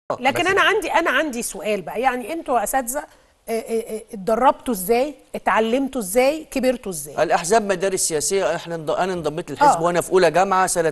لكن بس- انا عندي انا عندي سؤال بقى يعني انتوا يا اساتذه آه، آه، آه، اتدربتوا ازاي اتعلمتوا ازاي كبرتوا ازاي الاحزاب مدارس سياسيه احنا انض... انا انضميت للحزب آه. وانا في اولى جامعه سنه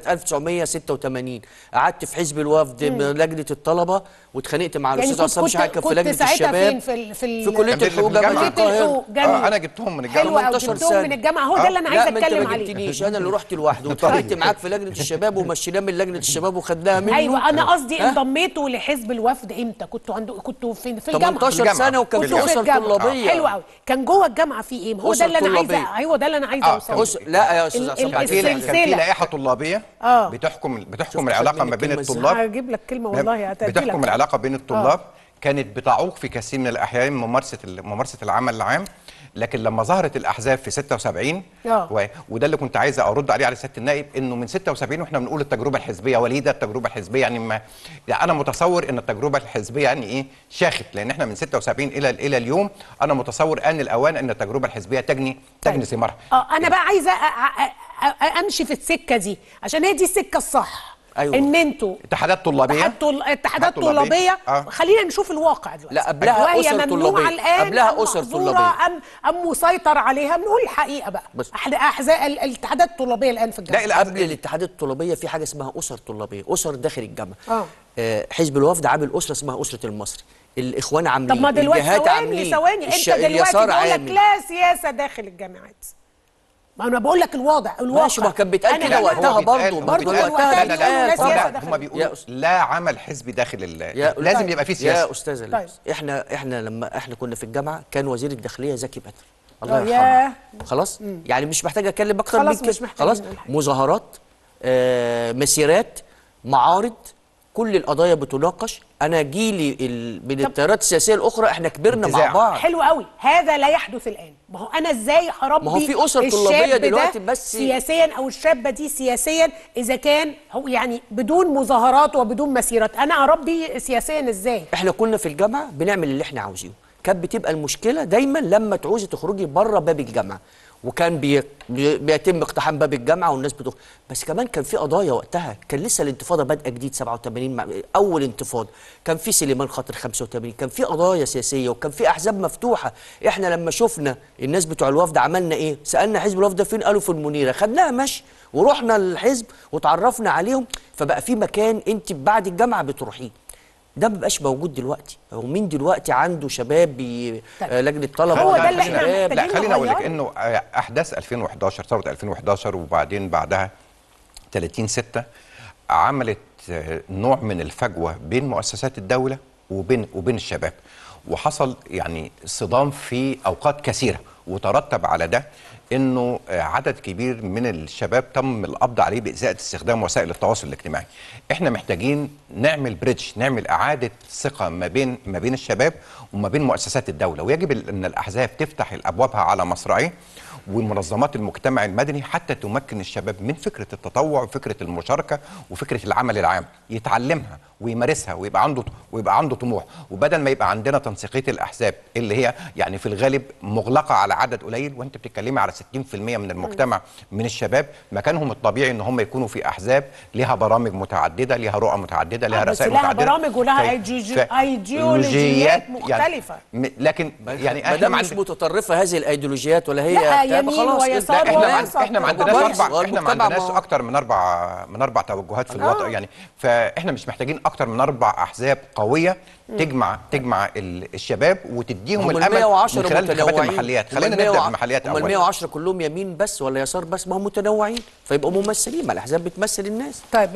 1986 قعدت في حزب الوفد لجنه الطلبه واتخانقت مع يعني الاستاذ كنت عصام شحاته كان في كنت لجنه ساعتها الشباب فين في ال- في ال- في كليه كان في الحقوق الجامعة. جامعه كلية القاهره الحقوق جميل اه انا جبتهم من حلو الجامعه قوي 18 جبتهم سنة. من الجامعه هو ده اللي انا لا عايزه ما انت اتكلم ما عليه جبتنيش انا اللي رحت لوحدي واتخانقت معاك في لجنه الشباب ومشيناه من لجنه الشباب وخدناها منه ايوه انا قصدي ها؟ انضميتوا لحزب الوفد امتى كنتوا عندكم كنتوا في في الجامعه 18 الجامعة. سنه وكان في في كنتوا في اسر الجامعه طلابيه حلو قوي كان جوه الجامعه في ايه ما هو ده أسر اللي انا عايزه طلابية. ايوه ده اللي انا عايزه آه، اوصله أس... لا يا استاذ ال- عصام ال- كان في كان في السلسلة. لائحه طلابيه آه. بتحكم بتحكم شفت العلاقه خد ما بين مني الكلمة الطلاب هجيب لك كلمه والله هتأتي لك. بتحكم العلاقه بين الطلاب كانت بتعوق في كثير من الاحيان ممارسه ال- ممارسه العمل العام لكن لما ظهرت الاحزاب في 76 آه. و... وده اللي كنت عايز ارد عليه على سياده النائب انه من 76 واحنا بنقول التجربه الحزبيه وليده التجربه الحزبيه يعني ما يعني انا متصور ان التجربه الحزبيه يعني ايه شاخت لان احنا من 76 الى الى اليوم انا متصور ان الاوان ان التجربه الحزبيه تجني تجني ثمارها اه انا بقى عايزه أ- أ- أ- أ- امشي في السكه دي عشان هي دي السكه الصح أيوة. ان انتوا اتحادات طلابيه اتحاد طل- اتحادات طلابية. طلابيه آه. خلينا نشوف الواقع دلوقتي لا، قبلها وهي أسر ممنوعه طلابية. الان قبلها أم أسر محظورة طلابية. ام ام مسيطر عليها بنقول الحقيقه بقى بس. أحد- احزاب ال- الاتحادات الطلابيه الان في الجامعه لا قبل الاتحادات الطلابيه في حاجه اسمها اسر طلابيه اسر داخل الجامعه آه. آه حزب الوفد عامل اسره اسمها اسره المصري الاخوان عاملين طب ما دلوقتي الجهات ثواني عاملين ثواني انت الش- دلوقتي اليسار بقول لك عامل لا سياسه داخل الجامعات ما انا بقول لك الوضع الواقع ماشي ما كان بيتقال أنا كده لا، وقتها هو بيتقال- برضه هو برضه بيتقال- وقتها لا، لا، لا، بيتقال لا، طبعاً. سياسة لا داخل هم يا بيقولوا أس- لا عمل حزبي داخل ال... يا لازم يبقى في سياسه يا استاذه طيب. طيب. احنا احنا لما احنا كنا في الجامعه كان وزير الداخليه زكي بدر الله آه، يرحمه ياه. خلاص يعني مش محتاج اتكلم اكتر خلاص من مش كده محتاجين خلاص نقول حاجة. مظاهرات آه مسيرات معارض كل القضايا بتناقش انا جيلي ال... من التيارات السياسيه الاخرى احنا كبرنا مع انتزاع. بعض حلو قوي هذا لا يحدث الان ما هو انا ازاي هربي ما هو في أسر الشاب طلابية ده دلوقتي بس- سياسيا او الشابه دي سياسيا اذا كان هو يعني بدون مظاهرات وبدون مسيرات انا اربي سياسيا ازاي احنا كنا في الجامعه بنعمل اللي احنا عاوزينه كانت بتبقى المشكله دايما لما تعوزي تخرجي بره باب الجامعه وكان بي... بي... بيتم اقتحام باب الجامعه والناس بتخرج بس كمان كان في قضايا وقتها كان لسه الانتفاضه بادئه جديد 87 مع... اول انتفاضه كان في سليمان خاطر 85 كان في قضايا سياسيه وكان في احزاب مفتوحه احنا لما شفنا الناس بتوع الوفد عملنا ايه سالنا حزب الوفد ده فين قالوا في المنيره خدناها مشي ورحنا الحزب وتعرفنا عليهم فبقى في مكان انت بعد الجامعه بتروحيه ده ما بقاش موجود دلوقتي هو مين دلوقتي عنده شباب بي... طيب. آه لجنه طلبه هو ده ولا اللي احنا شباب؟ محتاجين لا خليني اقول لك نغيره. انه آه، احداث 2011 ثوره 2011 وبعدين بعدها 30 6 عملت آه، نوع من الفجوه بين مؤسسات الدوله وبين وبين الشباب وحصل يعني صدام في اوقات كثيره وترتب على ده انه آه، عدد كبير من الشباب تم القبض عليه بإساءة استخدام وسائل التواصل الاجتماعي. احنا محتاجين نعمل بريدج، نعمل اعاده ثقه ما بين ما بين الشباب وما بين مؤسسات الدوله، ويجب ال- ان الاحزاب تفتح ابوابها على مصراعيه ومنظمات المجتمع المدني حتى تمكن الشباب من فكره التطوع وفكره المشاركه وفكره العمل العام، يتعلمها ويمارسها ويبقى عنده ويبقى عنده طموح، وبدل ما يبقى عندنا تنسيقيه الاحزاب اللي هي يعني في الغالب مغلقه على عدد قليل وانت بتتكلمي على 60% من المجتمع من الشباب، مكانهم الطبيعي ان هم يكونوا في احزاب لها برامج متعدده، لها رؤى متعدده، لها آه، بس رسائل لها متعدده برامج ولها ف- أيديولوجي- ف- أيديولوجيات يعني مختلفة. م- لكن يعني ما احنا دام ما مش عند- متطرفه هذه الايديولوجيات ولا هي لا، بتاع، يمين خلاص ويسار ابدأ. احنا ما ووسط. احنا ما طب عندناش كويس، اربع احنا ما والمجتمع عندناش ما- اكتر من اربع من اربع توجهات في الوطن يعني فاحنا مش محتاجين اكتر من اربع احزاب قويه تجمع تجمع ال- الشباب وتديهم هم ال الامل 110 من خلال الانتخابات متنوعين. المحليات هم خلينا ال نبدا 110 بالمحليات هم ال اولا 110 كلهم يمين بس ولا يسار بس ما هم متنوعين فيبقوا ممثلين ما الاحزاب بتمثل الناس طيب